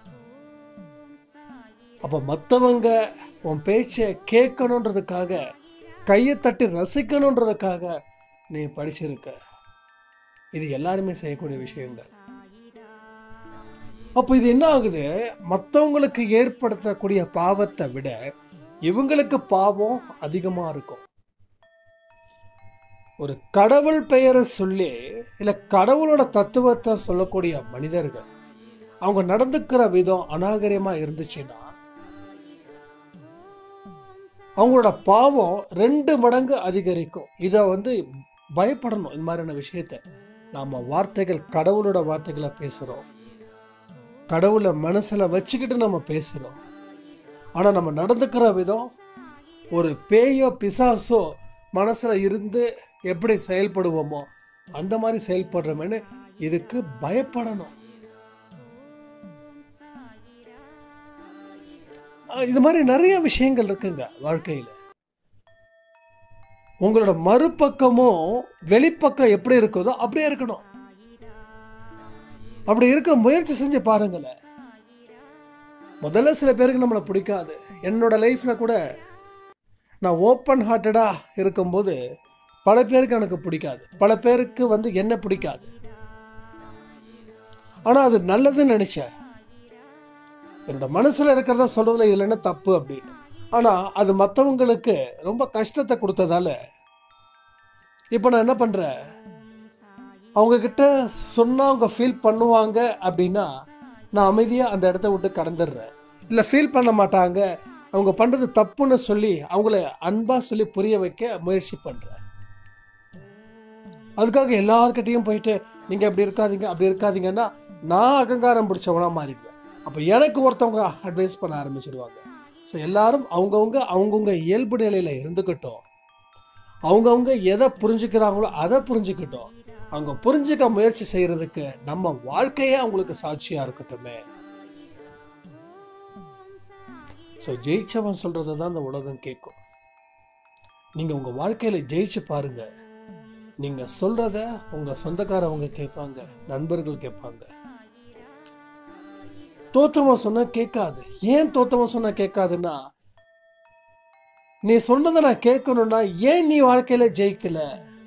அப்ப மற்றவங்க உன் பேச்சை கேட்கணுன்றதுக்காக கையை தட்டி ரசிக்கணுன்றதுக்காக நீ படிச்சிருக்க இது எல்லாருமே செய்யக்கூடிய விஷயங்கள் அப்போ இது என்ன ஆகுது மற்றவங்களுக்கு ஏற்படுத்தக்கூடிய பாவத்தை விட இவங்களுக்கு பாவம் அதிகமாக இருக்கும் ஒரு கடவுள் பெயரை சொல்லி இல்லை கடவுளோட தத்துவத்தை சொல்லக்கூடிய மனிதர்கள் அவங்க நடந்துக்கிற விதம் அநாகரியமாக இருந்துச்சுன்னா அவங்களோட பாவம் ரெண்டு மடங்கு அதிகரிக்கும் இதை வந்து பயப்படணும் இந்த மாதிரியான விஷயத்த நாம் வார்த்தைகள் கடவுளோட வார்த்தைகளை பேசுகிறோம் கடவுளை மனசில் வச்சுக்கிட்டு நம்ம பேசுகிறோம் ஆனால் நம்ம நடந்துக்கிற விதம் ஒரு பேயோ பிசாசோ மனசில் இருந்து எப்படி செயல்படுவோமோ அந்த மாதிரி செயல்படுறோமேனு இதுக்கு பயப்படணும் அஹ் இது மாதிரி நிறைய விஷயங்கள் இருக்குங்க வாழ்க்கையில் உங்களோட மறுபக்கமும் வெளிப்பக்கம் எப்படி இருக்குதோ அப்படியே இருக்கணும் அப்படி இருக்க முயற்சி செஞ்சு பாருங்களேன் முதல்ல சில பேருக்கு நம்மளை பிடிக்காது என்னோட லைஃப்பில் கூட நான் ஓப்பன் ஹார்ட்டடாக இருக்கும்போது பல பேருக்கு எனக்கு பிடிக்காது பல பேருக்கு வந்து என்ன பிடிக்காது ஆனால் அது நல்லதுன்னு நினச்சேன் என்னோட மனசில் இருக்கிறத சொல்கிறதுல இதில் என்ன தப்பு அப்படின்னு ஆனால் அது மற்றவங்களுக்கு ரொம்ப கஷ்டத்தை கொடுத்ததால இப்போ நான் என்ன பண்ணுறேன் அவங்கக்கிட்ட சொன்னால் அவங்க ஃபீல் பண்ணுவாங்க அப்படின்னா நான் அமைதியாக அந்த இடத்த விட்டு கடந்துடுறேன் இல்லை ஃபீல் பண்ண மாட்டாங்க அவங்க பண்ணுறது தப்புன்னு சொல்லி அவங்கள அன்பாக சொல்லி புரிய வைக்க முயற்சி பண்ணுறேன் அதுக்காக எல்லார்கிட்டையும் போயிட்டு நீங்கள் அப்படி இருக்காதீங்க அப்படி இருக்காதீங்கன்னா நான் அகங்காரம் பிடிச்சவனா மாறிடுவேன் அப்போ எனக்கு ஒருத்தவங்க அட்வைஸ் பண்ண ஆரம்பிச்சிடுவாங்க ஸோ எல்லாரும் அவங்கவுங்க அவங்கவுங்க இயல்பு நிலையில் இருந்துக்கிட்டோம் அவங்கவுங்க எதை புரிஞ்சுக்கிறாங்களோ அதை புரிஞ்சுக்கிட்டோம் அவங்க புரிஞ்சுக்க முயற்சி செய்யறதுக்கு நம்ம வாழ்க்கையே அவங்களுக்கு சாட்சியா இருக்கட்டுமே ஸோ ஜெயிச்சவன் சொல்றதை தான் இந்த உலகம் கேட்கும் நீங்க உங்க வாழ்க்கையில ஜெயிச்சு பாருங்க நீங்க சொல்றத உங்க சொந்தக்காரவங்க கேட்பாங்க நண்பர்கள் கேட்பாங்க தோற்றவன் சொன்னா கேட்காது ஏன் தோற்றவன் சொன்னா கேட்காதுன்னா நீ சொன்னதை நான் கேட்கணும்னா ஏன் நீ வாழ்க்கையில ஜெயிக்கல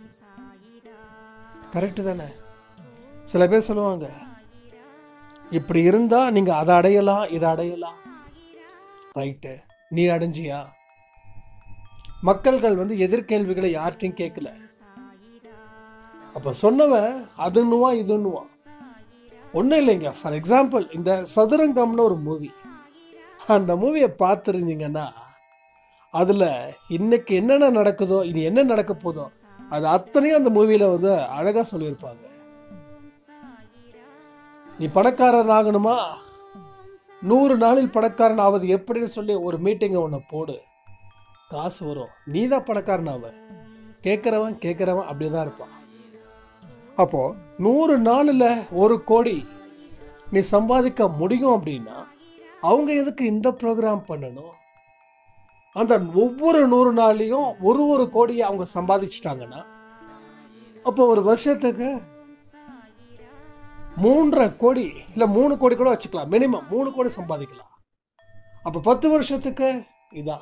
கரெக்டு தானே சில பேர் சொல்லுவாங்க இப்படி இருந்தா நீங்க அதை அடையலாம் இதை அடையலாம் ரைட்டு நீ அடைஞ்சியா மக்கள்கள் வந்து எதிர்கேள்விகளை யார்கிட்டையும் கேட்கல அப்போ சொன்னவன் அதுன்னுவான் இதுன்னுவான் ஒன்றும் இல்லைங்க ஃபார் எக்ஸாம்பிள் இந்த சதுரங்கம்னு ஒரு மூவி அந்த மூவியை பார்த்துருந்தீங்கன்னா அதில் இன்னைக்கு என்னென்ன நடக்குதோ இனி என்ன நடக்க போதோ அது அத்தனையும் அந்த மூவியில் வந்து அழகாக சொல்லியிருப்பாங்க நீ பணக்காரன் ஆகணுமா நூறு நாளில் பணக்காரன் ஆவது எப்படின்னு சொல்லி ஒரு மீட்டிங்கை ஒன்று போடு காசு வரும் நீ தான் பணக்காரன் ஆவ கேட்குறவன் கேட்குறவன் அப்படியே தான் இருப்பான் அப்போது நூறு நாளில் ஒரு கோடி நீ சம்பாதிக்க முடியும் அப்படின்னா அவங்க எதுக்கு இந்த ப்ரோக்ராம் பண்ணணும் அந்த ஒவ்வொரு நூறு நாள்லையும் ஒரு ஒரு கோடியை அவங்க சம்பாதிச்சிட்டாங்கன்னா அப்போ ஒரு வருஷத்துக்கு மூன்றரை கோடி இல்லை மூணு கோடி கூட வச்சுக்கலாம் மினிமம் மூணு கோடி சம்பாதிக்கலாம் அப்போ பத்து வருஷத்துக்கு இதா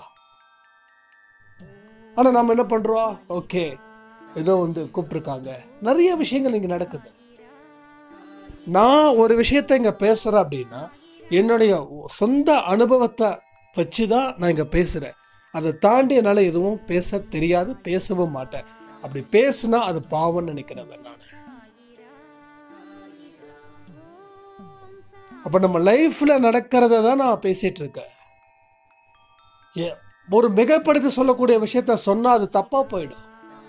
ஆனால் நம்ம என்ன பண்ணுறோம் ஓகே ஏதோ வந்து கூப்பிட்ருக்காங்க நிறைய விஷயங்கள் இங்கே நடக்குது நான் ஒரு விஷயத்த இங்கே பேசுகிறேன் அப்படின்னா என்னுடைய சொந்த அனுபவத்தை வச்சு தான் நான் இங்கே பேசுகிறேன் அதை தாண்டி என்னால் எதுவும் பேச தெரியாது பேசவும் மாட்டேன் அப்படி பேசுனா அது பாவம்னு நினைக்கிறேன் நான் அப்போ நம்ம லைஃப்பில் நடக்கிறத தான் நான் பேசிகிட்டு இருக்கேன் ஏ ஒரு மிகப்படுத்தி சொல்லக்கூடிய விஷயத்த சொன்னால் அது தப்பாக போயிடும்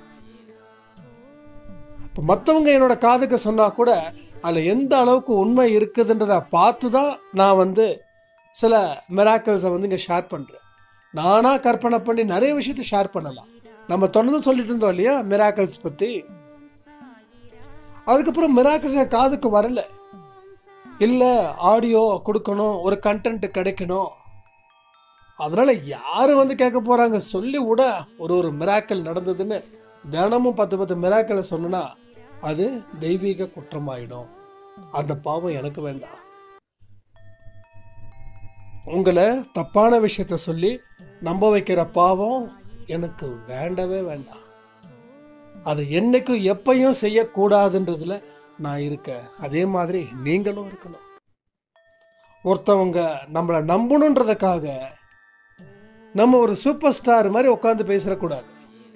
இப்போ மற்றவங்க என்னோட காதுக்கு சொன்னால் கூட அதில் எந்த அளவுக்கு உண்மை இருக்குதுன்றதை பார்த்து தான் நான் வந்து சில மிராக்கிள்ஸை வந்து இங்கே ஷேர் பண்ணுறேன் நானாக கற்பனை பண்ணி நிறைய விஷயத்த ஷேர் பண்ணலாம் நம்ம தொடர்ந்து சொல்லிட்டு இருந்தோம் இல்லையா மிராக்கிள்ஸ் பற்றி அதுக்கப்புறம் மிராக்கிள்ஸ் என் காதுக்கு வரல இல்லை ஆடியோ கொடுக்கணும் ஒரு கண்டென்ட் கிடைக்கணும் அதனால் யார் வந்து கேட்க போகிறாங்க சொல்லி விட ஒரு ஒரு மிராக்கல் நடந்ததுன்னு தினமும் பத்து பத்து மிராக்களை சொன்னா அது தெய்வீக குற்றமாயிடும் அந்த பாவம் எனக்கு வேண்டாம் உங்களை தப்பான விஷயத்த சொல்லி நம்ப வைக்கிற பாவம் எனக்கு வேண்டவே வேண்டாம் அது என்னைக்கும் எப்பையும் செய்யக்கூடாதுன்றதுல நான் இருக்கேன் அதே மாதிரி நீங்களும் இருக்கணும் ஒருத்தவங்க நம்மளை நம்பணுன்றதுக்காக நம்ம ஒரு சூப்பர் ஸ்டார் மாதிரி உட்காந்து பேசிடக்கூடாது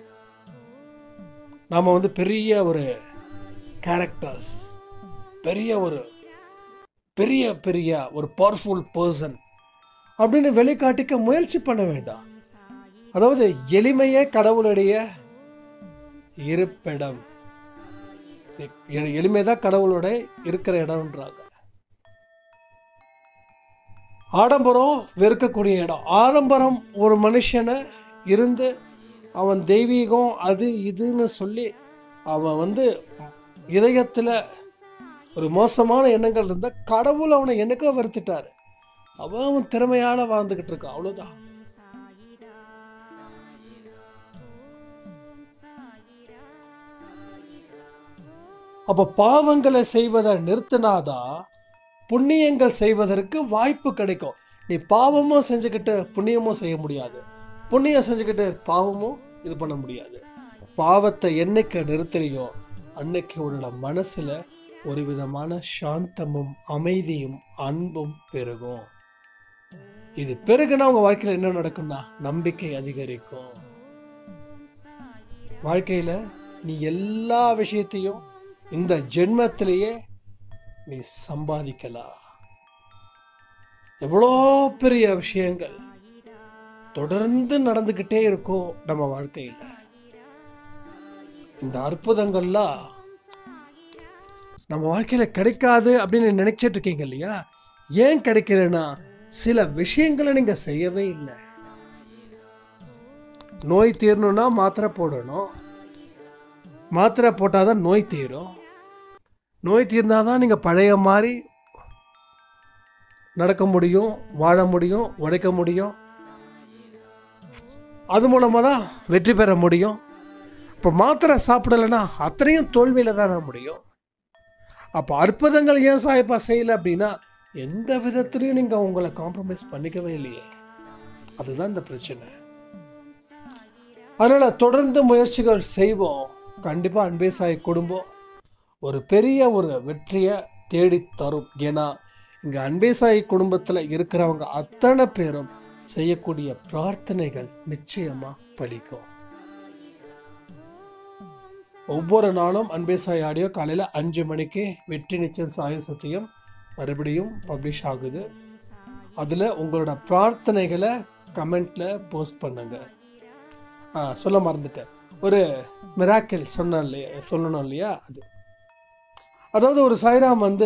நாம் வந்து பெரிய ஒரு கேரக்டர்ஸ் பெரிய ஒரு பெரிய பெரிய ஒரு பவர்ஃபுல் பர்சன் அப்படின்னு வெளிக்காட்டிக்க முயற்சி பண்ண வேண்டாம் அதாவது எளிமையே கடவுளுடைய இருப்பிடம் எ- எளிமை தான் கடவுளோட இருக்கிற இடம்ன்றாங்க ஆடம்பரம் வெறுக்கக்கூடிய இடம் ஆடம்பரம் ஒரு மனுஷனை இருந்து அவன் தெய்வீகம் அது இதுன்னு சொல்லி அவன் வந்து இதயத்தில் ஒரு மோசமான எண்ணங்கள் இருந்தால் கடவுள் அவனை என்னைக்கோ வெறுத்துட்டாரு அவன் அவன் திறமையால வாழ்ந்துக்கிட்டு இருக்கான் அவ்வளோதான் அப்போ பாவங்களை செய்வதை நிறுத்தினாதான் புண்ணியங்கள் செய்வதற்கு வாய்ப்பு கிடைக்கும் நீ பாவமும் செஞ்சுக்கிட்டு புண்ணியமும் செய்ய முடியாது புண்ணியம் செஞ்சுக்கிட்டு பாவமும் இது பண்ண முடியாது பாவத்தை என்னைக்கு நிறுத்துறியோ அன்னைக்கு உன்னோட மனசுல ஒரு விதமான சாந்தமும் அமைதியும் அன்பும் பெருகும் இது பெருகுனா உங்க வாழ்க்கையில என்ன நடக்கும்னா நம்பிக்கை அதிகரிக்கும் வாழ்க்கையில நீ எல்லா விஷயத்தையும் இந்த ஜென்மத்திலேயே நீ சம்பாதிக்கலாம் எவ்வளோ பெரிய விஷயங்கள் தொடர்ந்து நடந்துக்கிட்டே இருக்கும் நம்ம வாழ்க்கையில் இந்த அற்புதங்கள்லாம் நம்ம வாழ்க்கையில் கிடைக்காது அப்படின்னு நினைச்சிட்டு இருக்கீங்க இல்லையா ஏன் கிடைக்கலன்னா சில விஷயங்களை நீங்கள் செய்யவே இல்லை நோய் தீரணும்னா மாத்திரை போடணும் மாத்திரை போட்டால் தான் நோய் தீரும் நோய் தீர்ந்தால் தான் நீங்கள் பழைய மாதிரி நடக்க முடியும் வாழ முடியும் உழைக்க முடியும் அது மூலமாக தான் வெற்றி பெற முடியும் இப்போ மாத்திரை சாப்பிடலைன்னா அத்தனையும் தோல்வியில் தானே முடியும் அப்போ அற்புதங்கள் ஏன் சாயப்பா செய்யலை அப்படின்னா எந்த விதத்துலையும் நீங்கள் உங்களை காம்ப்ரமைஸ் பண்ணிக்கவே இல்லையே அதுதான் இந்த பிரச்சனை அதனால் தொடர்ந்து முயற்சிகள் செய்வோம் கண்டிப்பாக அன்பே சாய் குடும்பம் ஒரு பெரிய ஒரு வெற்றியை தேடி தரும் ஏன்னா இங்கே அன்பே சாய் குடும்பத்தில் இருக்கிறவங்க அத்தனை பேரும் செய்யக்கூடிய பிரார்த்தனைகள் நிச்சயமா பலிக்கும் ஒவ்வொரு நாளும் அன்பே சாய் ஆடியோ காலையில் அஞ்சு மணிக்கு வெற்றி நிச்சயம் சாய் சத்தியம் மறுபடியும் பப்ளிஷ் ஆகுது அதில் உங்களோட பிரார்த்தனைகளை கமெண்ட்டில் போஸ்ட் பண்ணுங்க ஆ சொல்ல மறந்துட்டேன் ஒரு மிராக்கிள் சொன்னேன் இல்லையா சொல்லணும் இல்லையா அது அதாவது ஒரு சாய்ராம் வந்து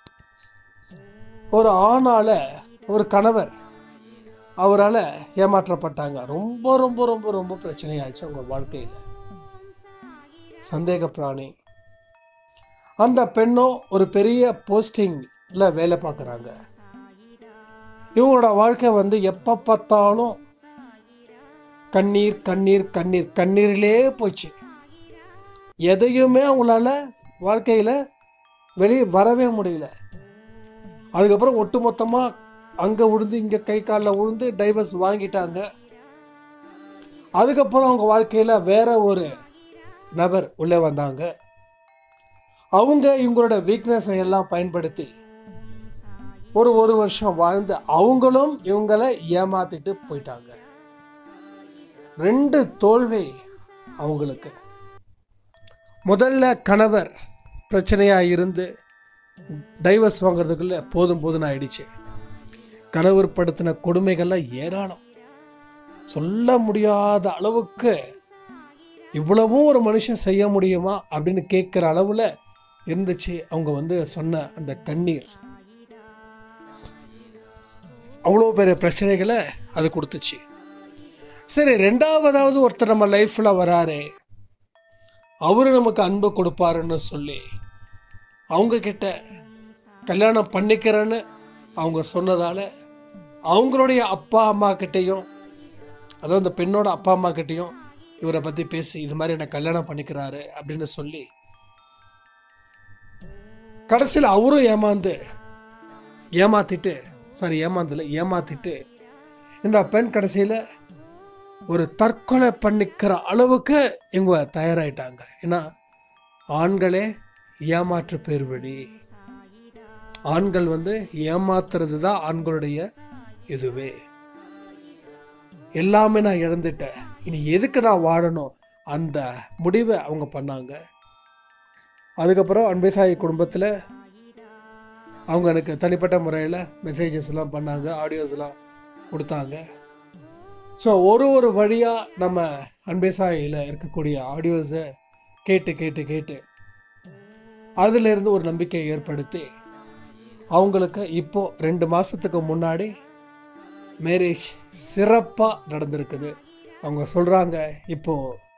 ஒரு ஆணால ஒரு கணவர் அவரால் ஏமாற்றப்பட்டாங்க ரொம்ப ரொம்ப ரொம்ப ரொம்ப பிரச்சனையாச்சு அவங்க வாழ்க்கையில் சந்தேக பிராணி அந்த பெண்ணும் ஒரு பெரிய போஸ்டிங்கில் வேலை பார்க்குறாங்க இவங்களோட வாழ்க்கை வந்து எப்போ பார்த்தாலும் கண்ணீர் கண்ணீர் கண்ணீர் கண்ணீரிலே போச்சு எதையுமே அவங்களால வாழ்க்கையில் வெளியே வரவே முடியல அதுக்கப்புறம் ஒட்டு மொத்தமாக அங்கே விழுந்து இங்கே கை காலில் விழுந்து டைவர்ஸ் வாங்கிட்டாங்க அதுக்கப்புறம் அவங்க வாழ்க்கையில் வேற ஒரு நபர் உள்ளே வந்தாங்க அவங்க இவங்களோட வீக்னஸை எல்லாம் பயன்படுத்தி ஒரு ஒரு வருஷம் வாழ்ந்து அவங்களும் இவங்களை ஏமாத்திட்டு போயிட்டாங்க ரெண்டு தோல்வி அவங்களுக்கு முதல்ல கணவர் பிரச்சனையாக இருந்து டைவர்ஸ் வாங்குறதுக்குள்ள போதும் போதும்னு ஆயிடுச்சு கணவர் படுத்தின கொடுமைகள்லாம் ஏராளம் சொல்ல முடியாத அளவுக்கு இவ்வளவும் ஒரு மனுஷன் செய்ய முடியுமா அப்படின்னு கேட்குற அளவில் இருந்துச்சு அவங்க வந்து சொன்ன அந்த கண்ணீர் அவ்வளோ பெரிய பிரச்சனைகளை அது கொடுத்துச்சு சரி ரெண்டாவதாவது ஒருத்தர் நம்ம லைஃப்பில் வராரு அவரு நமக்கு அன்பு கொடுப்பாருன்னு சொல்லி அவங்க கிட்ட கல்யாணம் பண்ணிக்கிறேன்னு அவங்க சொன்னதால அவங்களுடைய அப்பா அம்மா கிட்டேயும் அதாவது அந்த பெண்ணோட அப்பா அம்மா கிட்டேயும் இவரை பற்றி பேசி இது மாதிரி என்னை கல்யாணம் பண்ணிக்கிறாரு அப்படின்னு சொல்லி கடைசியில் அவரும் ஏமாந்து ஏமாத்திட்டு சாரி ஏமாந்தல ஏமாத்திட்டு இந்த பெண் கடைசியில் ஒரு தற்கொலை பண்ணிக்கிற அளவுக்கு இவங்க தயாராயிட்டாங்க ஏன்னா ஆண்களே ஏமாற்று பேர் வழி ஆண்கள் வந்து ஏமாத்துறது தான் ஆண்களுடைய இதுவே எல்லாமே நான் இழந்துட்டேன் இனி எதுக்கு நான் வாழணும் அந்த முடிவை அவங்க பண்ணாங்க அதுக்கப்புறம் அன்பேசாயி குடும்பத்தில் அவங்க எனக்கு தனிப்பட்ட முறையில் மெசேஜஸ்லாம் பண்ணாங்க ஆடியோஸ்லாம் கொடுத்தாங்க ஸோ ஒரு ஒரு வழியாக நம்ம அன்பேசாயில் இருக்கக்கூடிய ஆடியோஸை கேட்டு கேட்டு கேட்டு அதிலிருந்து ஒரு நம்பிக்கையை ஏற்படுத்தி அவங்களுக்கு இப்போ ரெண்டு மாதத்துக்கு முன்னாடி மேரேஜ் சிறப்பாக நடந்திருக்குது அவங்க சொல்கிறாங்க இப்போ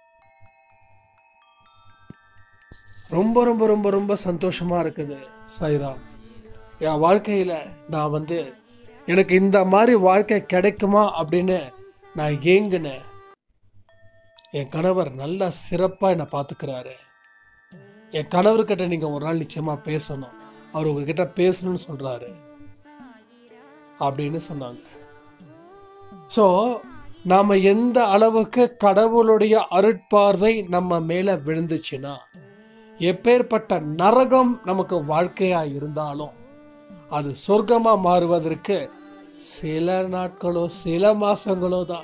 ரொம்ப ரொம்ப ரொம்ப ரொம்ப சந்தோஷமாக இருக்குது சாய்ராம் என் வாழ்க்கையில் நான் வந்து எனக்கு இந்த மாதிரி வாழ்க்கை கிடைக்குமா அப்படின்னு நான் ஏங்கினேன் என் கணவர் நல்லா சிறப்பாக என்னை பார்த்துக்கிறாரு என் கணவர்கிட்ட நீங்கள் ஒரு நாள் நிச்சயமாக பேசணும் அவர் உங்ககிட்ட பேசணும்னு சொல்கிறாரு அப்படின்னு சொன்னாங்க ஸோ நாம் எந்த அளவுக்கு கடவுளுடைய அருட்பார்வை நம்ம மேலே விழுந்துச்சுன்னா எப்பேற்பட்ட நரகம் நமக்கு வாழ்க்கையாக இருந்தாலும் அது சொர்க்கமாக மாறுவதற்கு சில நாட்களோ சில மாசங்களோ தான்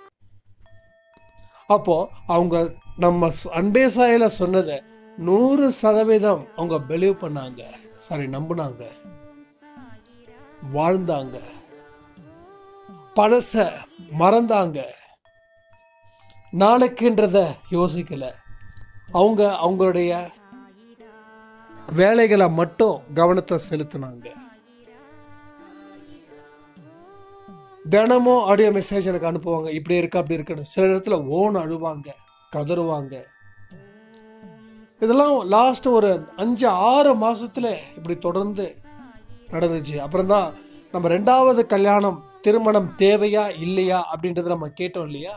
அப்போ அவங்க நம்ம ச- அன்பே சாயில சொன்னதை நூறு சதவீதம் அவங்க பிலீவ் பண்ணாங்க சாரி நம்பினாங்க வாழ்ந்தாங்க பழச மறந்தாங்க நாளைக்குன்றத யோசிக்கல அவங்க அவங்களுடைய வேலைகளை மட்டும் கவனத்தை செலுத்தினாங்க தினமும் ஆடியோ மெசேஜ் எனக்கு அனுப்புவாங்க இப்படி இருக்கு அப்படி இருக்குன்னு சில நேரத்துல ஓன் அழுவாங்க கதறுவாங்க இதெல்லாம் லாஸ்ட் ஒரு அஞ்சு ஆறு மாசத்துல இப்படி தொடர்ந்து நடந்துச்சு அப்புறம் தான் நம்ம ரெண்டாவது கல்யாணம் திருமணம் தேவையா இல்லையா அப்படின்றத நம்ம கேட்டோம் இல்லையா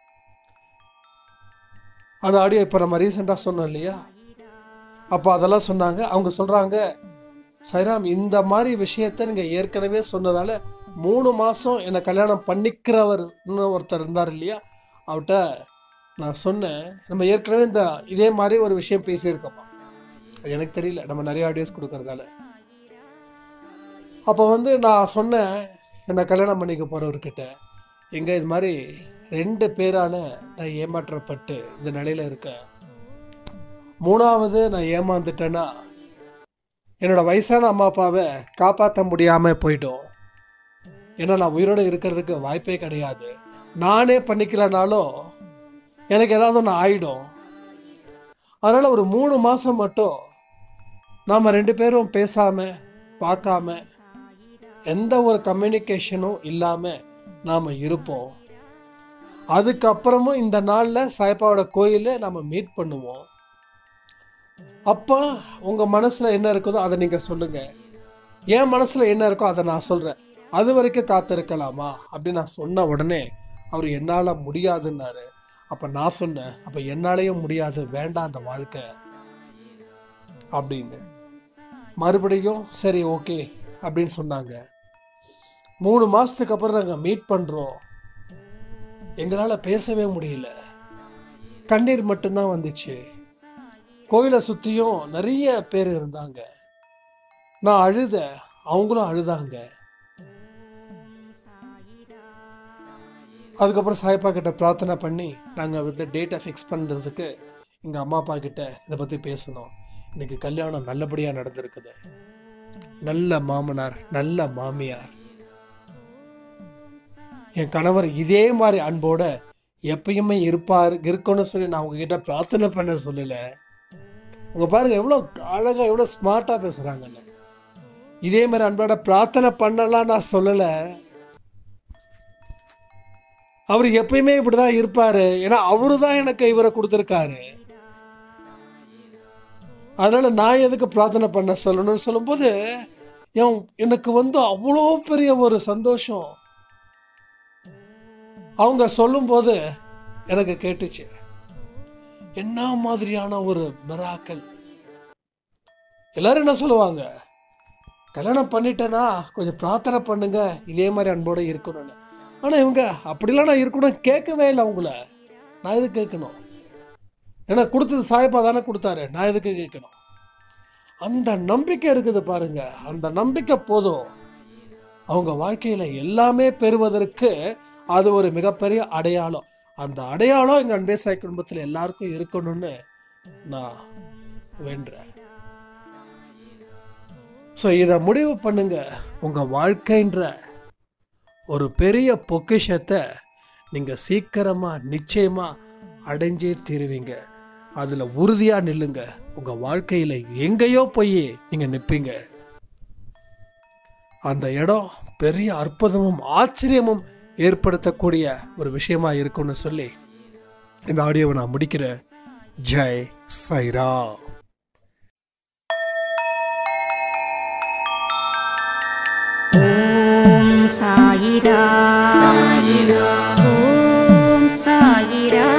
அந்த ஆடியோ இப்போ நம்ம ரீசெண்டாக சொன்னோம் இல்லையா அப்போ அதெல்லாம் சொன்னாங்க அவங்க சொல்கிறாங்க சைராம் இந்த மாதிரி விஷயத்த நீங்கள் ஏற்கனவே சொன்னதால மூணு மாதம் என்னை கல்யாணம் பண்ணிக்கிறவர் இன்னும் ஒருத்தர் இருந்தார் இல்லையா அவர்கிட்ட நான் சொன்னேன் நம்ம ஏற்கனவே இந்த இதே மாதிரி ஒரு விஷயம் பேசியிருக்கோமா அது எனக்கு தெரியல நம்ம நிறைய ஆடியோஸ் கொடுக்கறதால அப்போ வந்து நான் சொன்னேன் என்னை கல்யாணம் பண்ணிக்க போகிறவர்கிட்ட எங்க இது மாதிரி ரெண்டு பேரால் நான் ஏமாற்றப்பட்டு இந்த நிலையில் இருக்கேன் மூணாவது நான் ஏமாந்துட்டேன்னா என்னோட வயசான அம்மா அப்பாவை காப்பாற்ற முடியாமல் போயிட்டோம் ஏன்னா நான் உயிரோடு இருக்கிறதுக்கு வாய்ப்பே கிடையாது நானே பண்ணிக்கலனாலும் எனக்கு ஏதாவது ஒன்று ஆயிடும் அதனால் ஒரு மூணு மாதம் மட்டும் நாம் ரெண்டு பேரும் பேசாமல் பார்க்காம எந்த ஒரு கம்யூனிகேஷனும் இல்லாமல் நாம் இருப்போம் அதுக்கப்புறமும் இந்த நாளில் சாய்பாவோட கோயிலில் நம்ம மீட் பண்ணுவோம் அப்போ உங்கள் மனசில் என்ன இருக்குதோ அதை நீங்கள் சொல்லுங்கள் என் மனசில் என்ன இருக்கோ அதை நான் சொல்கிறேன் அது வரைக்கும் காத்திருக்கலாமா அப்படின்னு நான் சொன்ன உடனே அவர் என்னால் முடியாதுன்னாரு அப்போ நான் சொன்னேன் அப்போ என்னாலேயும் முடியாது வேண்டாம் அந்த வாழ்க்கை அப்படின்னு மறுபடியும் சரி ஓகே அப்படின்னு சொன்னாங்க மூணு மாதத்துக்கு அப்புறம் நாங்கள் மீட் பண்ணுறோம் எங்களால் பேசவே முடியல கண்ணீர் மட்டும்தான் வந்துச்சு கோயிலை சுற்றியும் நிறைய பேர் இருந்தாங்க நான் அழுத அவங்களும் அழுதாங்க அதுக்கப்புறம் சாய்ப்பா கிட்ட பிரார்த்தனை பண்ணி நாங்கள் வந்து டேட்டை ஃபிக்ஸ் பண்ணுறதுக்கு எங்கள் அம்மா அப்பா கிட்ட இதை பற்றி பேசணும் இன்னைக்கு கல்யாணம் நல்லபடியாக நடந்திருக்குது நல்ல மாமனார் நல்ல மாமியார் என் கணவர் இதே மாதிரி அன்போட எப்பயுமே இருப்பார் இருக்கணும்னு சொல்லி நான் உங்ககிட்ட பிரார்த்தனை பண்ண சொல்லலை உங்க பாருங்க எவ்வளோ அழகாக எவ்வளோ ஸ்மார்ட்டாக பேசுகிறாங்கன்னு இதே மாதிரி அன்போட பிரார்த்தனை பண்ணலாம் நான் சொல்லலை அவர் எப்பயுமே இப்படி தான் இருப்பார் ஏன்னா அவரு தான் எனக்கு இவரை கொடுத்துருக்காரு அதனால நான் எதுக்கு பிரார்த்தனை பண்ண சொல்லணும்னு சொல்லும்போது என் எனக்கு வந்து அவ்வளோ பெரிய ஒரு சந்தோஷம் அவங்க சொல்லும்போது எனக்கு கேட்டுச்சு என்ன மாதிரியான ஒரு மிராக்கல் எல்லாரும் என்ன சொல்லுவாங்க கல்யாணம் பண்ணிட்டேன்னா கொஞ்சம் பிரார்த்தனை பண்ணுங்க இதே மாதிரி அன்போட இருக்கணும்னு ஆனால் இவங்க அப்படிலாம் நான் இருக்கணும் கேட்கவே இல்லை அவங்கள நான் எதுக்கு கேட்கணும் ஏன்னா கொடுத்தது சாயப்பா தானே கொடுத்தாரு நான் எதுக்கு கேட்கணும் அந்த நம்பிக்கை இருக்குது பாருங்க அந்த நம்பிக்கை போதும் அவங்க வாழ்க்கையில் எல்லாமே பெறுவதற்கு அது ஒரு மிகப்பெரிய அடையாளம் அந்த அடையாளம் எங்கள் அன்பேசாய் குடும்பத்தில் எல்லாருக்கும் இருக்கணும்னு நான் வேண்டுறேன் ஸோ இதை முடிவு பண்ணுங்க உங்கள் வாழ்க்கைன்ற ஒரு பெரிய பொக்கிஷத்தை நீங்கள் சீக்கிரமாக நிச்சயமாக அடைஞ்சே தீருவீங்க அதில் உறுதியாக நில்லுங்க உங்கள் வாழ்க்கையில் எங்கேயோ போய் நீங்கள் நிற்பீங்க அந்த இடம் பெரிய அற்புதமும் ஆச்சரியமும் ஏற்படுத்தக்கூடிய ஒரு விஷயமா இருக்கும்னு சொல்லி இந்த ஆடியோவை நான் முடிக்கிறேன் ஜெய் சைரா ஓம் சாயிரா சாயிரா ஓம் சாயிரா